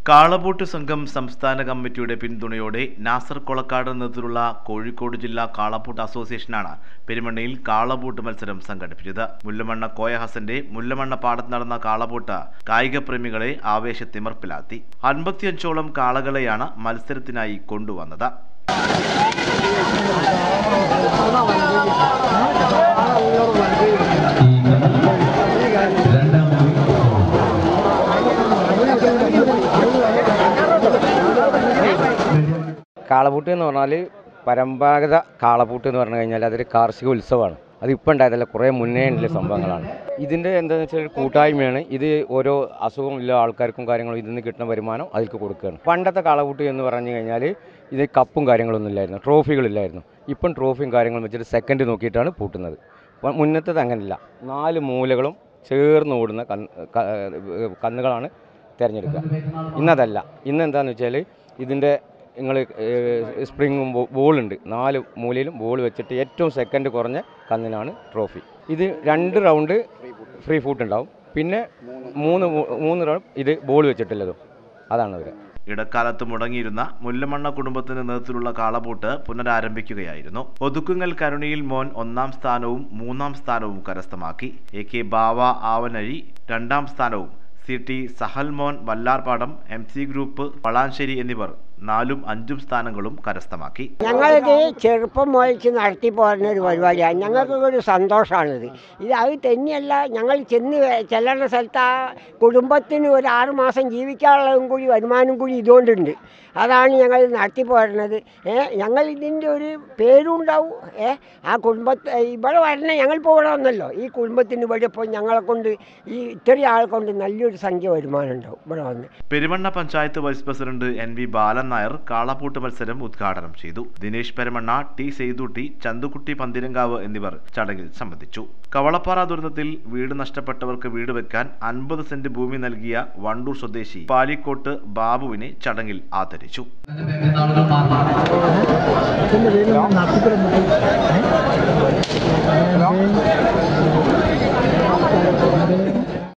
കാളബോട്ട് സംഘം സംസ്ഥാന കമ്മിറ്റിയുടെ പിന്തുണയോടെ നാസർ കൊളക്കാട് നേതൃത്വത്തിലുള്ള കോഴിക്കോട് ജില്ലാ കാളബോട്ട് അസോസിയേഷനാണ് പെരുമണ്ണയിൽ കാളബോട്ട് മത്സരം സംഘടിപ്പിച്ചത് മുല്ലമണ്ണ കോയ ഹസന്റെ മുല്ലമണ്ണ പാടത്ത് നടന്ന കാളബോട്ട് കായിക പ്രേമികളെ ആവേശത്തിമർപ്പിലാത്തി അൻപത്തിയഞ്ചോളം കാളകളെയാണ് മത്സരത്തിനായി കൊണ്ടുവന്നത് കാളപൂട്ട് എന്ന് പറഞ്ഞാൽ പരമ്പരാഗത കാളപൂട്ട് എന്ന് പറഞ്ഞു കഴിഞ്ഞാൽ അതൊരു കാർഷിക ഉത്സവമാണ് അത് ഇപ്പം ഉണ്ടായതല്ല കുറേ മുന്നേ ഉള്ള സംഭവങ്ങളാണ് ഇതിൻ്റെ എന്താണെന്ന് വെച്ചാൽ ഒരു കൂട്ടായ്മയാണ് ഇത് ഓരോ അസുഖമില്ല ആൾക്കാർക്കും കാര്യങ്ങളും ഇതിൽ നിന്ന് കിട്ടുന്ന വരുമാനം അതിലേക്ക് കൊടുക്കുകയാണ് പണ്ടത്തെ കാളപൂട്ട് എന്ന് പറഞ്ഞു കഴിഞ്ഞാൽ ഇത് കപ്പും കാര്യങ്ങളൊന്നും ഇല്ലായിരുന്നു ട്രോഫികളില്ലായിരുന്നു ഇപ്പം ട്രോഫിയും കാര്യങ്ങളും വെച്ചിട്ട് സെക്കൻഡ് നോക്കിയിട്ടാണ് പൂട്ടുന്നത് അപ്പം മുന്നത്തത് അങ്ങനെയില്ല നാല് മൂലകളും ചേർന്ന് ഓടുന്ന കന്ന് ക- കന്നുകളാണ് തിരഞ്ഞെടുക്കുക ഇന്നതല്ല ഇന്ന് എന്താണെന്ന് വെച്ചാൽ ഇതിൻ്റെ നിങ്ങൾ സ്പ്രിങ്ങും ബോളുണ്ട് നാല് മൂലയിലും ബോൾ വെച്ചിട്ട് ഏറ്റവും സെക്കൻഡ് കുറഞ്ഞ കന്നിനാണ് ട്രോഫി ഇത് രണ്ട് റൗണ്ട് ഫ്രീ ഫൂട്ട് ഉണ്ടാവും പിന്നെ മൂന്ന് മൂ- മൂന്ന് റൗണ്ട് ഇത് ബോൾ വെച്ചിട്ടുള്ളതും അതാണ് അവർ ഇടക്കാലത്ത് മുടങ്ങിയിരുന്ന മുല്ലമണ്ണ കുടുംബത്തിന്റെ നേതൃത്വത്തിലുള്ള കാളബോട്ട് പുനരാരംഭിക്കുകയായിരുന്നു ഒതുക്കുങ്ങൽ കരുണിയിൽ മോൻ ഒന്നാം സ്ഥാനവും മൂന്നാം സ്ഥാനവും കരസ്ഥമാക്കി എ കെ ബാവ ആവനഴി രണ്ടാം സ്ഥാനവും C T Sahalmon Vallarpadam M C group Valanchery എന്നിവർ നാലും അഞ്ചും സ്ഥാനങ്ങളും കരസ്ഥമാക്കി ഞങ്ങളിത് ചെറുപ്പം മുതൽച്ച് നടത്തി പോരുന്ന ഒരു പരിപാടിയാണ് ഞങ്ങൾക്ക് ഒരു സന്തോഷമാണിത് ഇത് അത് തന്നെയല്ല ഞങ്ങൾ ചെന്ന് ചെല്ലേണ്ട സ്ഥലത്ത് ആ കുടുംബത്തിന് ഒരു ആറ് മാസം ജീവിക്കാനുള്ളതും കൂടി വരുമാനം കൂടി ഇതുകൊണ്ടുണ്ട് അതാണ് ഞങ്ങൾ നടത്തി പോരുന്നത് ഏ ഞങ്ങൾ ഇതിൻ്റെ ഒരു പേരും ഉണ്ടാവും ഏ ആ കുടുംബത്തെ ഇവിടെ വരണ ഞങ്ങളിപ്പോൾ ഇവിടെ വന്നല്ലോ ഈ കുടുംബത്തിന് ഇവിടെ ഇപ്പോൾ ഞങ്ങളെ കൊണ്ട് ഈ ഇത്രയും ആളെ കൊണ്ട് നല്ലൊരു സംഖ്യ വരുമാനം ഉണ്ടാവും ഇവിടെ വന്ന് Perumanna panchayat vice president N V Balan Nair കാളപ്പൂട്ട് മത്സരം ഉദ്ഘാടനം ചെയ്തു ദിനേശ് പെരുമണ്ണ ടി സെയ്തുട്ടി ചന്തുകുട്ടി പന്തിരങ്കാവ് എന്നിവർ ചടങ്ങിൽ സംബന്ധിച്ചു കവളപ്പാറ ദുരന്തത്തിൽ വീട് നഷ്ടപ്പെട്ടവർക്ക് വീട് വെക്കാൻ അൻപത് സെന്റ് ഭൂമി നൽകിയ വണ്ടൂർ സ്വദേശി പാലിക്കോട്ട് ബാബുവിനെ ചടങ്ങിൽ ആദരിച്ചു